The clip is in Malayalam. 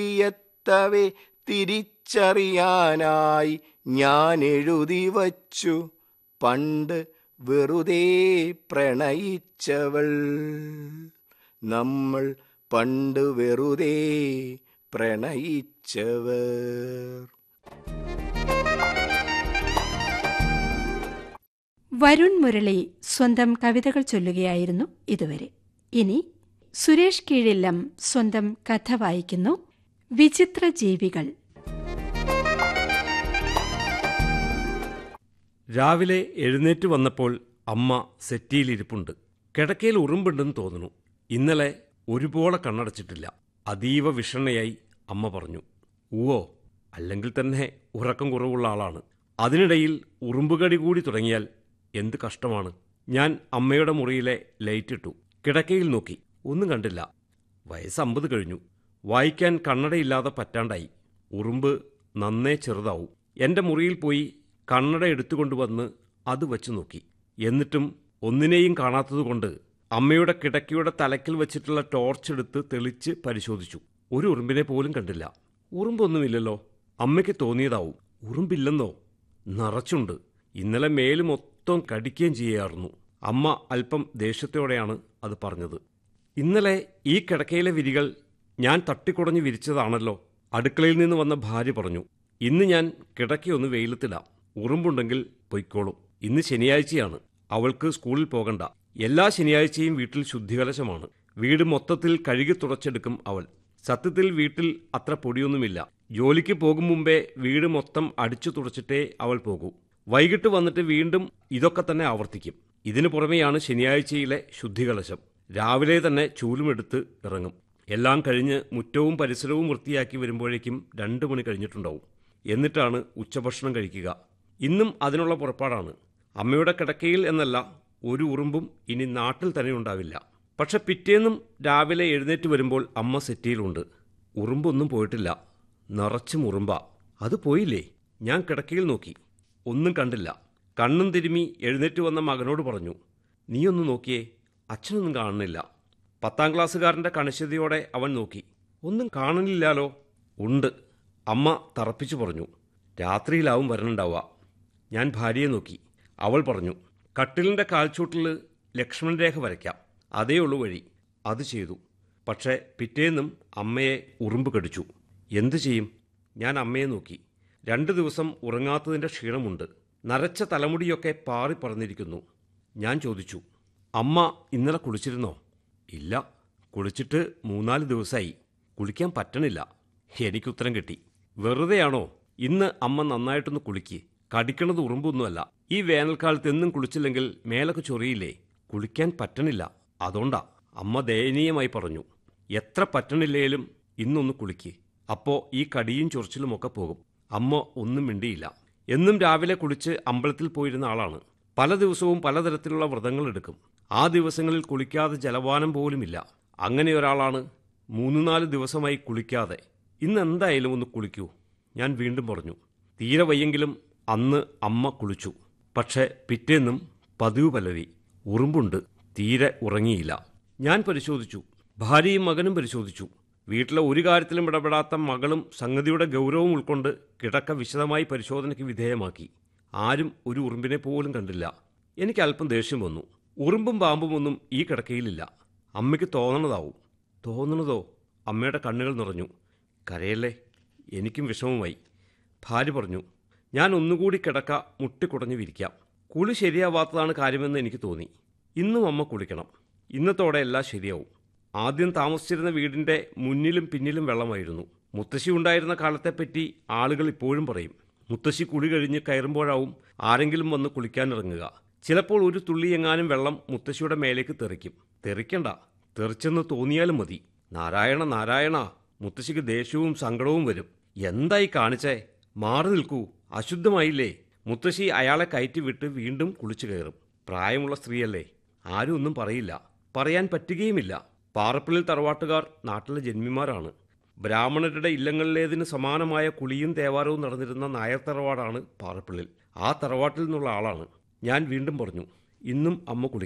എത്തവേ തിരിച്ചറിയാനായി ഞാൻ എഴുതി വച്ചു പണ്ട് വെറുതെ പ്രണയിച്ചവൾ നമ്മൾ പണ്ട് വെറുതെ പ്രണയിച്ചവർ വരുൺ മുരളി സ്വന്തം കവിതകൾ ചൊല്ലുകയായിരുന്നു ഇതുവരെ ഇനി സുരേഷ് കീഴില്ലം സ്വന്തം കഥ വായിക്കുന്നു വിചിത്ര ജീവികൾ രാവിലെ എഴുന്നേറ്റ് വന്നപ്പോൾ അമ്മ സെറ്റിയിലിരിപ്പുണ്ട് കിടക്കയിൽ ഉറുമ്പുണ്ടെന്ന് തോന്നുന്നു ഇന്നലെ ഒരുപോലെ കണ്ണടച്ചിട്ടില്ല അതീവ വിഷണ്ണയായി അമ്മ പറഞ്ഞു ഊവോ അല്ലെങ്കിൽ തന്നെ ഉറക്കം കുറവുള്ള ആളാണ് അതിനിടയിൽ ഉറുമ്പുകടി കൂടി തുടങ്ങിയാൽ എന്ത് കഷ്ടമാണ് ഞാൻ അമ്മയുടെ മുറിയിലെ ലൈറ്റ് ഇട്ടു കിടക്കയിൽ നോക്കി ഒന്നും കണ്ടില്ല വയസ്സ് അമ്പത് കഴിഞ്ഞു വായിക്കാൻ കണ്ണടയില്ലാതെ പറ്റാണ്ടായി ഉറുമ്പ് നന്നേ ചെറുതാവും എൻ്റെ മുറിയിൽ പോയി കണ്ണട എടുത്തുകൊണ്ടുവന്ന് അത് വച്ചു നോക്കി എന്നിട്ടും ഒന്നിനെയും കാണാത്തതുകൊണ്ട് അമ്മയുടെ കിടക്കയുടെ തലക്കിൽ വെച്ചിട്ടുള്ള ടോർച്ച് എടുത്ത് തെളിച്ച് പരിശോധിച്ചു ഒരു ഉറുമ്പിനെ പോലും കണ്ടില്ല ഉറുമ്പൊന്നുമില്ലല്ലോ അമ്മയ്ക്ക് തോന്നിയതാവും ഉറുമ്പില്ലെന്നോ നിറച്ചുണ്ട് ഇന്നലെ മേല് മൊത്തം കടിക്കുകയും ചെയ്യാറുന്നു അമ്മ അല്പം ദേഷ്യത്തോടെയാണ് അത് പറഞ്ഞത് ഇന്നലെ ഈ കിടക്കയിലെ വിരികൾ ഞാൻ തട്ടിക്കുടഞ്ഞ് വിരിച്ചതാണല്ലോ അടുക്കളയിൽ നിന്ന് വന്ന ഭാര്യ പറഞ്ഞു ഇന്ന് ഞാൻ കിടക്കയൊന്ന് വെയിലത്തിടാം ഉറുമ്പുണ്ടെങ്കിൽ പൊയ്ക്കോളും ഇന്ന് ശനിയാഴ്ചയാണ് അവൾക്ക് സ്കൂളിൽ പോകണ്ട എല്ലാ ശനിയാഴ്ചയും വീട്ടിൽ ശുദ്ധികലശമാണ് വീട് മൊത്തത്തിൽ കഴുകി തുടച്ചെടുക്കും അവൾ സത്യത്തിൽ വീട്ടിൽ അത്ര പൊടിയൊന്നുമില്ല ജോലിക്ക് പോകും മുമ്പേ വീട് മൊത്തം അടിച്ചു തുടച്ചിട്ടേ അവൾ പോകൂ വൈകിട്ട് വന്നിട്ട് വീണ്ടും ഇതൊക്കെ തന്നെ ആവർത്തിക്കും ഇതിനു പുറമെയാണ് ശനിയാഴ്ചയിലെ ശുദ്ധികലശം രാവിലെ തന്നെ ചൂലുമെടുത്ത് ഇറങ്ങും എല്ലാം കഴിഞ്ഞ് മുറ്റവും പരിസരവും വൃത്തിയാക്കി വരുമ്പോഴേക്കും രണ്ട് മണി കഴിഞ്ഞിട്ടുണ്ടാവും എന്നിട്ടാണ് ഉച്ചഭക്ഷണം കഴിക്കുക ഇന്നും അതിനുള്ള പുറപ്പാടാണ് അമ്മയുടെ കിടക്കയിൽ എന്നല്ല ഒരു ഉറുമ്പും ഇനി നാട്ടിൽ തന്നെ ഉണ്ടാവില്ല പക്ഷെ പിറ്റേന്നും രാവിലെ എഴുന്നേറ്റ് വരുമ്പോൾ അമ്മ സെറ്റിയിലുണ്ട് ഉറുമ്പൊന്നും പോയിട്ടില്ല നിറച്ചും ഉറുമ്പ അത് പോയില്ലേ ഞാൻ കിടക്കയിൽ നോക്കി ഒന്നും കണ്ടില്ല കണ്ണും തിരുമി എഴുന്നേറ്റ് വന്ന മകനോട് പറഞ്ഞു നീയൊന്ന് നോക്കിയേ അച്ഛനൊന്നും കാണുന്നില്ല പത്താം ക്ലാസ്സുകാരൻ്റെ കണിശതയോടെ അവൻ നോക്കി ഒന്നും കാണുന്നില്ലാലോ ഉണ്ട് അമ്മ തറപ്പിച്ചു പറഞ്ഞു രാത്രിയിലാവും വരണുണ്ടാവുക ഞാൻ ഭാര്യയെ നോക്കി അവൾ പറഞ്ഞു കട്ടിലിൻ്റെ കാൽച്ചൂട്ടിൽ ലക്ഷ്മൺ രേഖ വരയ്ക്കാം അതേ ഉള്ളൂ വഴി അത് ചെയ്തു പക്ഷേ പിറ്റേന്നും അമ്മയെ ഉറുമ്പ് കടിച്ചു എന്തു ചെയ്യും ഞാൻ അമ്മയെ നോക്കി രണ്ട് ദിവസം ഉറങ്ങാത്തതിൻ്റെ ക്ഷീണമുണ്ട് നരച്ച തലമുടിയൊക്കെ പാറി പറന്നിരിക്കുന്നു ഞാൻ ചോദിച്ചു അമ്മ ഇന്നലെ കുളിച്ചിരുന്നോ ഇല്ല കുളിച്ചിട്ട് മൂന്നാല് ദിവസമായി കുളിക്കാൻ പറ്റണില്ല എനിക്കുത്തരം കിട്ടി വെറുതെയാണോ ഇന്ന് അമ്മ നന്നായിട്ടൊന്ന് കുളിക്ക് കടിക്കണത് ഉറുമ്പൊന്നുമല്ല ഈ വേനൽക്കാലത്ത് എന്നും കുളിച്ചില്ലെങ്കിൽ മേലൊക്കെ ചൊറിയില്ലേ കുളിക്കാൻ പറ്റണില്ല അതുകൊണ്ടാ അമ്മ ദയനീയമായി പറഞ്ഞു എത്ര പറ്റണില്ലേലും ഇന്നൊന്ന് കുളിക്ക് അപ്പോ ഈ കടിയും ചൊറിച്ചിലുമൊക്കെ പോകും അമ്മ ഒന്നും മിണ്ടിയില്ല എന്നും രാവിലെ കുളിച്ച് അമ്പലത്തിൽ പോയിരുന്ന ആളാണ് പല ദിവസവും പലതരത്തിലുള്ള വ്രതങ്ങൾ എടുക്കും ആ ദിവസങ്ങളിൽ കുളിക്കാതെ ജലപാനം പോലുമില്ല അങ്ങനെ ഒരാളാണ് മൂന്ന് നാല് ദിവസമായി കുളിക്കാതെ ഇന്ന് എന്തായാലും ഒന്ന് കുളിക്കൂ ഞാൻ വീണ്ടും പറഞ്ഞു തീരെ വയ്യെങ്കിലും അന്ന് അമ്മ കുളിച്ചു പക്ഷേ പിറ്റേന്നും പതിവ് പലവി ഉറുമ്പുണ്ട് തീരെ ഉറങ്ങിയില്ല ഞാൻ പരിശോധിച്ചു ഭാര്യയും മകനും പരിശോധിച്ചു വീട്ടിലെ ഒരു കാര്യത്തിലും ഇടപെടാത്ത മകളും സംഗതിയുടെ ഗൗരവം ഉൾക്കൊണ്ട് കിടക്ക വിശദമായി പരിശോധനയ്ക്ക് വിധേയമാക്കി ആരും ഒരു ഉറുമ്പിനെ പോലും കണ്ടില്ല എനിക്ക് അല്പം ദേഷ്യം വന്നു ഉറുമ്പും പാമ്പും ഒന്നും ഈ കിടക്കയിലില്ല അമ്മയ്ക്ക് തോന്നണതാവും തോന്നണതോ അമ്മയുടെ കണ്ണുകൾ നിറഞ്ഞു കരയല്ലേ എനിക്കും വിഷമമായി ഭാര്യ പറഞ്ഞു ഞാൻ ഒന്നുകൂടി കിടക്ക മുട്ടിക്കുടഞ്ഞു വിരിക്കാം കുളി ശരിയാവാത്തതാണ് കാര്യമെന്ന് എനിക്ക് തോന്നി ഇന്നും അമ്മ കുളിക്കണം ഇന്നത്തോടെ എല്ലാം ശരിയാവും ആദ്യം താമസിച്ചിരുന്ന വീടിൻ്റെ മുന്നിലും പിന്നിലും വെള്ളമായിരുന്നു മുത്തശ്ശി ഉണ്ടായിരുന്ന കാലത്തെപ്പറ്റി ആളുകൾ ഇപ്പോഴും പറയും മുത്തശ്ശി കുളി കഴിഞ്ഞ് കയറുമ്പോഴാവും ആരെങ്കിലും വന്ന് കുളിക്കാനിറങ്ങുക ചിലപ്പോൾ ഒരു തുള്ളി എങ്ങാനും വെള്ളം മുത്തശ്ശിയുടെ മേലേക്ക് തെറിക്കും തെറിക്കണ്ട തെറിച്ചെന്ന് തോന്നിയാലും മതി നാരായണ നാരായണ മുത്തശ്ശിക്ക് ദേഷ്യവും സങ്കടവും വരും എന്തായി കാണിച്ചേ മാറി നിൽക്കൂ അശുദ്ധമായില്ലേ മുത്തശ്ശി അയാളെ കയറ്റി വിട്ട് വീണ്ടും കുളിച്ചു കയറും പ്രായമുള്ള സ്ത്രീയല്ലേ ആരും ഒന്നും പറയില്ല പറയാൻ പറ്റുകയുമില്ല പാറപ്പിള്ളിൽ തറവാട്ടുകാർ നാട്ടിലെ ജന്മിമാരാണ് ബ്രാഹ്മണരുടെ ഇല്ലങ്ങളിലേതിന് സമാനമായ കുളിയും തേവാരവും നടന്നിരുന്ന നായർ തറവാടാണ് പാറപ്പിള്ളിൽ ആ തറവാട്ടിൽ നിന്നുള്ള ആളാണ് ഞാൻ വീണ്ടും പറഞ്ഞു ഇന്നും അമ്മ കുളി